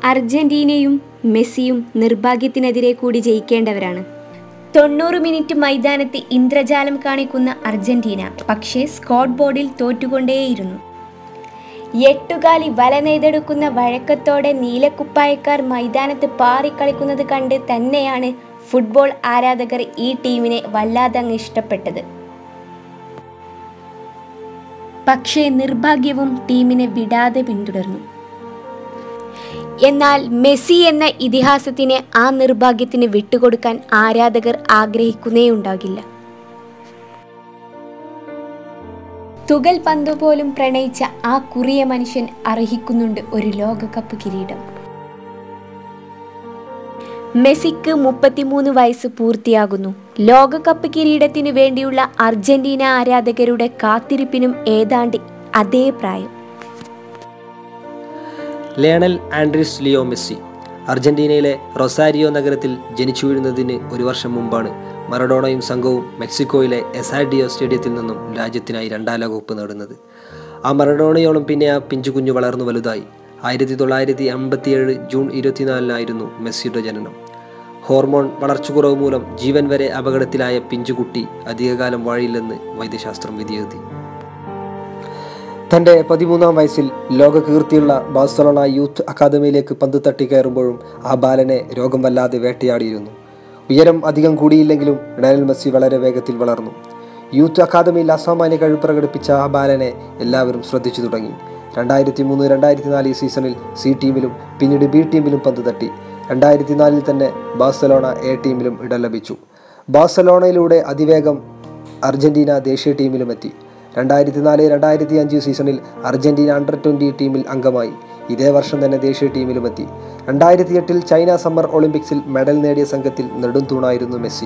അർജന്റീനയും മെസ്സിയും നിർഭാഗ്യത്തിനെതിരെ കൂടി ജയിക്കേണ്ടവരാണ് തൊണ്ണൂറ് മിനിറ്റ് മൈതാനത്ത് ഇന്ദ്രജാലം കാണിക്കുന്ന അർജന്റീന പക്ഷേ സ്കോട്ട് ബോർഡിൽ തോറ്റുകൊണ്ടേയിരുന്നു എട്ടുകാലി വല നെയ്തെടുക്കുന്ന വഴക്കത്തോടെ നീലക്കുപ്പായക്കാർ മൈതാനത്ത് പാറിക്കളിക്കുന്നത് കണ്ട് തന്നെയാണ് ഫുട്ബോൾ ആരാധകർ ഈ ടീമിനെ വല്ലാതങ്ങ് ഇഷ്ടപ്പെട്ടത് പക്ഷേ നിർഭാഗ്യവും ടീമിനെ വിടാതെ പിന്തുടർന്നു എന്നാൽ മെസ്സി എന്ന ഇതിഹാസത്തിന് ആ നിർഭാഗ്യത്തിന് വിട്ടുകൊടുക്കാൻ ആരാധകർ ആഗ്രഹിക്കുന്നേ ഉണ്ടാകില്ല തുകൽ പന്തു പോലും പ്രണയിച്ച ആ കുറിയ മനുഷ്യൻ അർഹിക്കുന്നുണ്ട് ഒരു ലോകകപ്പ് കിരീടം മെസ്സിക്ക് മുപ്പത്തിമൂന്ന് വയസ്സ് പൂർത്തിയാകുന്നു ലോകകപ്പ് കിരീടത്തിനു വേണ്ടിയുള്ള അർജന്റീന ആരാധകരുടെ കാത്തിരിപ്പിനും ഏതാണ്ട് അതേ പ്രായം ലയണൽ ആൻഡ്രീസ് ലിയോ മെസ്സി അർജന്റീനയിലെ റൊസാരിയോ നഗരത്തിൽ ജനിച്ചു വീഴുന്നതിന് ഒരു വർഷം മുമ്പാണ് മറഡോണയും സംഘവും മെക്സിക്കോയിലെ എസാഡിയോ സ്റ്റേഡിയത്തിൽ നിന്നും രാജ്യത്തിനായി രണ്ടാം ലോകകപ്പ് നേടുന്നത് ആ മറഡോണയോളം പിന്നെ ആ പിഞ്ചു കുഞ്ഞു വളർന്നു വലുതായി ആയിരത്തി തൊള്ളായിരത്തി അമ്പത്തിയേഴ് ജൂൺ ഇരുപത്തിനാലിനായിരുന്നു മെസ്സിയുടെ ജനനം ഹോർമോൺ വളർച്ചക്കുറവ് മൂലം ജീവൻ വരെ അപകടത്തിലായ പിഞ്ചുകുട്ടി അധികകാലം വാഴില്ലെന്ന് വൈദ്യശാസ്ത്രം വിധിയെഴുതി തൻ്റെ പതിമൂന്നാം വയസ്സിൽ ലോക കീർത്തിയുള്ള ബാഴ്സലോണ യൂത്ത് അക്കാദമിയിലേക്ക് പന്ത് തട്ടി കയറുമ്പോഴും ആ ബാലനെ രോഗം വല്ലാതെ വേട്ടയാടിയിരുന്നു ഉയരം അധികം കൂടിയില്ലെങ്കിലും ലയണൽ മെസ്സി വളരെ വേഗത്തിൽ വളർന്നു യൂത്ത് അക്കാദമിയിൽ അസാമാന്യ കഴിവ് പ്രകടിപ്പിച്ച ആ ബാലനെ എല്ലാവരും ശ്രദ്ധിച്ചു തുടങ്ങി രണ്ടായിരത്തി മൂന്ന് രണ്ടായിരത്തി നാല് ഈ സീസണിൽ സി ടീമിലും പിന്നീട് ബി ടീമിലും പന്ത് തട്ടി രണ്ടായിരത്തി നാലിൽ തന്നെ ബാഴ്സലോണ എ ടീമിലും ഇടം ലഭിച്ചു ബാഴ്സലോണയിലൂടെ അതിവേഗം അർജന്റീന ദേശീയ ടീമിലുമെത്തി രണ്ടായിരത്തി നാല് രണ്ടായിരത്തി അഞ്ച് സീസണിൽ അർജന്റീന അണ്ടർ ട്വൻ്റി ടീമിൽ അംഗമായി ഇതേ വർഷം തന്നെ ദേശീയ ടീമിലുമെത്തി രണ്ടായിരത്തി എട്ടിൽ ചൈന സമ്മർ ഒളിമ്പിക്സിൽ മെഡൽ നേടിയ സംഘത്തിൽ നെടുംതൂണായിരുന്നു മെസ്സി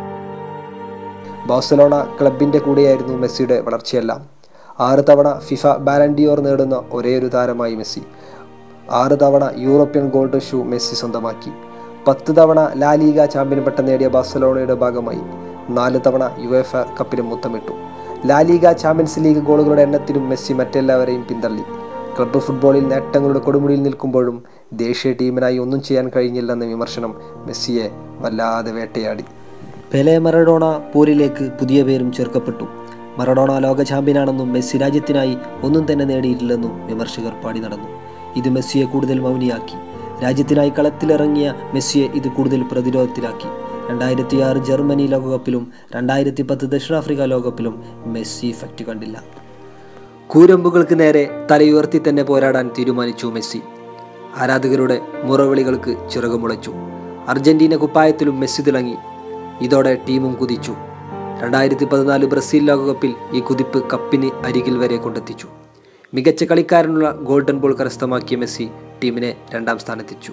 ബാഴ്സലോണ ക്ലബിൻ്റെ കൂടെയായിരുന്നു മെസ്സിയുടെ വളർച്ചയെല്ലാം ആറ് തവണ ഫിഫ ബാലൻഡിയോർ നേടുന്ന ഒരേയൊരു താരമായി മെസ്സി ആറ് തവണ യൂറോപ്യൻ ഗോൾഡ് ഷൂ മെസ്സി സ്വന്തമാക്കി പത്ത് തവണ ലാലീഗ ചാമ്പ്യൻ പട്ടം നേടിയ ബാഴ്സലോണയുടെ ഭാഗമായി നാല് തവണ യു എഫ് കപ്പിലും മുത്തമിട്ടു ലാലീഗ ചാമ്പ്യൻസ് ലീഗ് ഗോളുകളുടെ എണ്ണത്തിലും മെസ്സി മറ്റെല്ലാവരെയും പിന്തള്ളി ക്ലബ്ബ് ഫുട്ബോളിൽ നേട്ടങ്ങളുടെ കൊടുമുടിയിൽ നിൽക്കുമ്പോഴും ദേശീയ ടീമിനായി ഒന്നും ചെയ്യാൻ കഴിഞ്ഞില്ലെന്ന വിമർശനം മെസ്സിയെ വല്ലാതെ വേട്ടയാടി പെലെ മറഡോണ പോരിലേക്ക് പുതിയ പേരും ചേർക്കപ്പെട്ടു മറഡോണ ലോക ചാമ്പ്യനാണെന്നും മെസ്സി രാജ്യത്തിനായി ഒന്നും തന്നെ നേടിയിട്ടില്ലെന്നും വിമർശകർ പാടി നടന്നു ഇത് മെസ്സിയെ കൂടുതൽ മൗനിയാക്കി രാജ്യത്തിനായി കളത്തിലിറങ്ങിയ മെസ്സിയെ ഇത് കൂടുതൽ പ്രതിരോധത്തിലാക്കി രണ്ടായിരത്തി ആറ് ജർമ്മനി ലോകകപ്പിലും രണ്ടായിരത്തി പത്ത് ദക്ഷിണാഫ്രിക്ക ലോകകപ്പിലും മെസ്സി ഇഫക്റ്റ് കണ്ടില്ല കൂരമ്പുകൾക്ക് നേരെ തലയുയർത്തി തന്നെ പോരാടാൻ തീരുമാനിച്ചു മെസ്സി ആരാധകരുടെ മുറവിളികൾക്ക് ചിറകുമുളച്ചു അർജന്റീന കുപ്പായത്തിലും മെസ്സി തിളങ്ങി ഇതോടെ ടീമും കുതിച്ചു രണ്ടായിരത്തി പതിനാല് ബ്രസീൽ ലോകകപ്പിൽ ഈ കുതിപ്പ് കപ്പിന് അരികിൽ വരെ കൊണ്ടെത്തിച്ചു മികച്ച കളിക്കാരനുള്ള ഗോൾഡൻ ബോൾ കരസ്ഥമാക്കിയ മെസ്സി ടീമിനെ രണ്ടാം സ്ഥാനത്തെത്തിച്ചു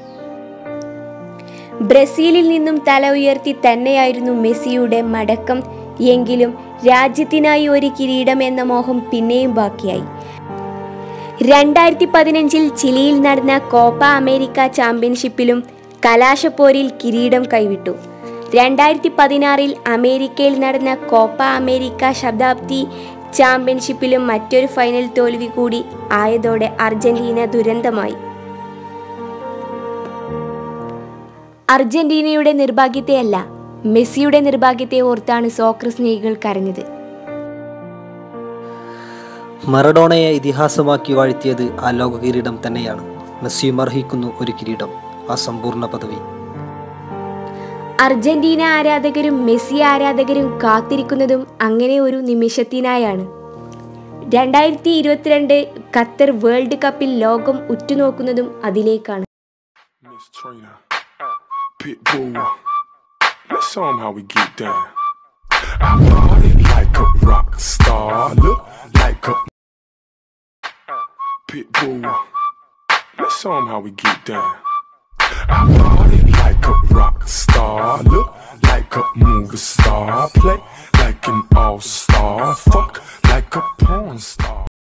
ബ്രസീലിൽ നിന്നും തല ഉയർത്തി തന്നെയായിരുന്നു മെസ്സിയുടെ മടക്കം എങ്കിലും രാജ്യത്തിനായി ഒരു കിരീടം എന്ന മോഹം പിന്നെയും ബാക്കിയായി രണ്ടായിരത്തി പതിനഞ്ചിൽ ചിലിയിൽ നടന്ന കോപ്പ അമേരിക്ക ചാമ്പ്യൻഷിപ്പിലും കലാശപ്പോരിൽ കിരീടം കൈവിട്ടു രണ്ടായിരത്തി പതിനാറിൽ അമേരിക്കയിൽ നടന്ന കോപ്പ അമേരിക്ക ശതാബ്ദി ചാമ്പ്യൻഷിപ്പിലും മറ്റൊരു ഫൈനൽ തോൽവി കൂടി ആയതോടെ അർജന്റീന ദുരന്തമായി അർജന്റീനയുടെ നിർഭാഗ്യത്തെയല്ല മെസ്സിയുടെ നിർഭാഗ്യത്തെ ഓർത്താണ് സോക്കർ സ്നേഹികൾ കരഞ്ഞത് മറഡോണയെ ഇതിഹാസമാക്കി വാഴ്ത്തിയത് ആ ലോക കിരീടം തന്നെയാണ് മെസ്സിയും അർഹിക്കുന്നു ഒരു കിരീടം ആ സമ്പൂർണ്ണ പദവി അർജന്റീന ആരാധകരും മെസ്സി ആരാധകരും കാത്തിരിക്കുന്നതും അങ്ങനെ ഒരു നിമിഷത്തിനായാണ് രണ്ടായിരത്തി ഇരുപത്തിരണ്ട് ഖത്തർ വേൾഡ് കപ്പിൽ ലോകം ഉറ്റുനോക്കുന്നതും അതിലേക്കാണ് Miss Trina, Pitbull. Let's show 'em how we get down. I party like a rock star. Look like a Pitbull. Let's show 'em how we get down. I party like a rock star. Look like a movie star. Play like an all star. Fuck like a porn star.